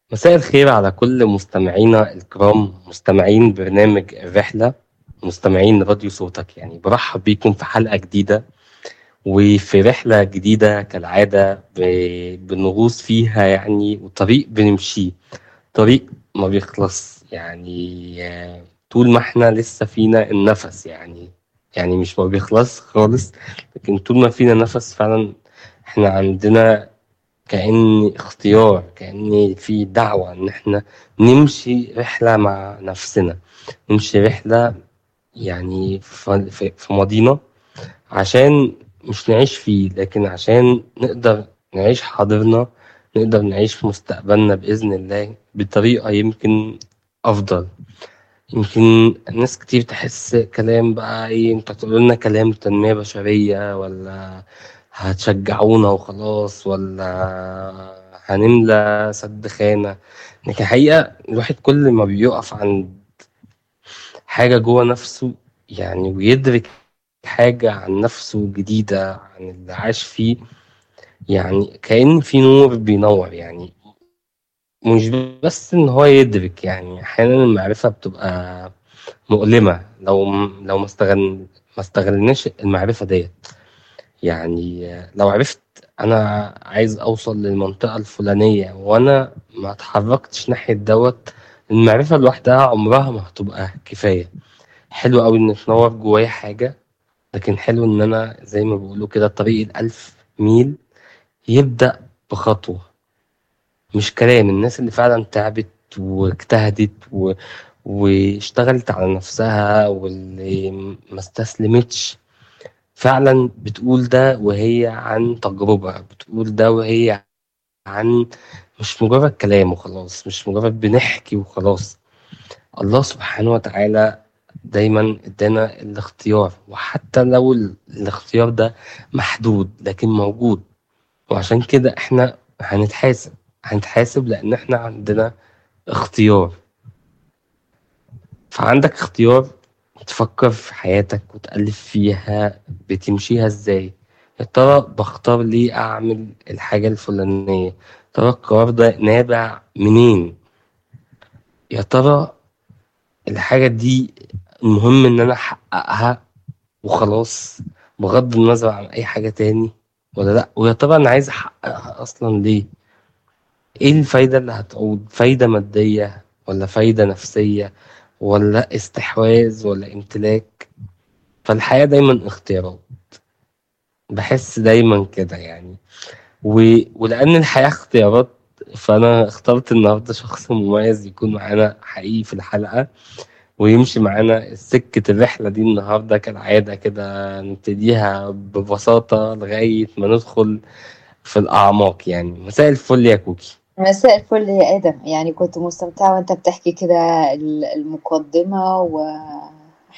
مساء الخير على كل مستمعينا الكرام مستمعين برنامج الرحلة مستمعين راديو صوتك يعني برحب بيكم في حلقة جديدة وفي رحلة جديدة كالعادة ب- بنغوص فيها يعني وطريق بنمشيه طريق ما بيخلص يعني آه، طول ما احنا لسه فينا النفس يعني يعني مش ما بيخلص خالص لكن طول ما فينا نفس فعلا احنا عندنا كأن اختيار كأن في دعوة إن إحنا نمشي رحلة مع نفسنا نمشي رحلة يعني في, في, في ماضينا عشان مش نعيش فيه لكن عشان نقدر نعيش حاضرنا نقدر نعيش في مستقبلنا بإذن الله بطريقة يمكن أفضل يمكن ناس كتير تحس كلام بقى ايه انت تقول لنا كلام تنمية بشرية ولا هتشجعونا وخلاص ولا هنملى سد خانة لكن الحقيقة الواحد كل ما بيقف عند حاجة جوه نفسه يعني ويدرك حاجة عن نفسه جديدة عن اللي عاش فيه يعني كأن في نور بينور يعني مش بس إن هو يدرك يعني أحيانا المعرفة بتبقى مؤلمة لو لو ما استغل ما استغلناش المعرفة ديت يعني لو عرفت أنا عايز أوصل للمنطقة الفلانية وأنا ما اتحركتش ناحية دوت المعرفة لوحدها عمرها ما هتبقى كفاية حلو أوي إن تنور جوايا حاجة لكن حلو إن أنا زي ما بيقولوا كده طريق الألف ميل يبدأ بخطوة مش كلام الناس اللي فعلا تعبت واجتهدت و... واشتغلت على نفسها واللي ما استسلمتش فعلا بتقول ده وهي عن تجربة بتقول ده وهي عن مش مجرد كلام وخلاص مش مجرد بنحكي وخلاص الله سبحانه وتعالى دايما ادانا الاختيار وحتى لو ال- الاختيار ده محدود لكن موجود وعشان كده احنا هنتحاسب هنتحاسب لان احنا عندنا اختيار فعندك اختيار تفكر في حياتك وتألف فيها بتمشيها ازاي يا ترى بختار ليه اعمل الحاجة الفلانية يا ترى القرار ده نابع منين يا ترى الحاجة دي المهم ان انا احققها وخلاص بغض النظر عن اي حاجة تاني ولا لا ويا ترى انا عايز احققها اصلا ليه ايه الفايدة اللي هتعود فايدة مادية ولا فايدة نفسية ولا استحواذ ولا امتلاك فالحياة دايما اختيارات بحس دايما كده يعني و... ولأن الحياة اختيارات فأنا اخترت النهاردة شخص مميز يكون معانا حقيقي في الحلقة ويمشي معانا سكة الرحلة دي النهاردة كالعادة كده نبتديها ببساطة لغاية ما ندخل في الأعماق يعني مساء الفل يا كوكي مساء الفل يا آدم يعني كنت مستمتعة وانت بتحكي كده ال- المقدمة و...